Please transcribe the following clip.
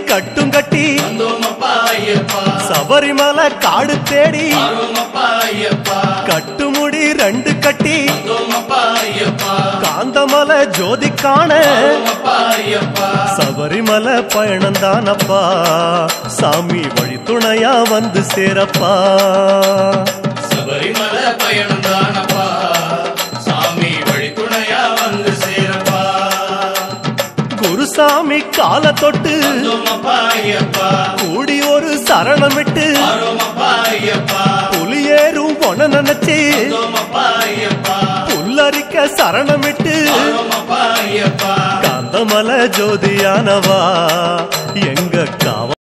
கட்டும் கட்டி வந்தோமப்பா ஐயப்பா சபரிமலை காடு தேடி ஆரோமப்பா ஐயப்பா கட்டுமுடி ரெண்டு கட்டி வந்தோமப்பா ஐயப்பா காந்தமலை ஜோதி காண ஆரோமப்பா ஐயப்பா சபரிமலை பயணம் தானப்பா சாமி வழி துணையா வந்து சேரப்பா சபரிமலை பயணம் தானப்பா சாமி வழி துணையா வந்து சேரப்பா குருசாமி கால தொட்டு வந்தோமப்பா ஐயப்பா கூடி ஒரு சரணமிட்டு ஆரோமப்பா ஐயப்பா புலியேறும் பொன நினைச்சு வந்தோமப்பா ஐயப்பா புல்லரிக்க சரணமிட்டு ஆரோமப்பா ஐயப்பா காந்தமல ஜோதியானவா எங்க காவ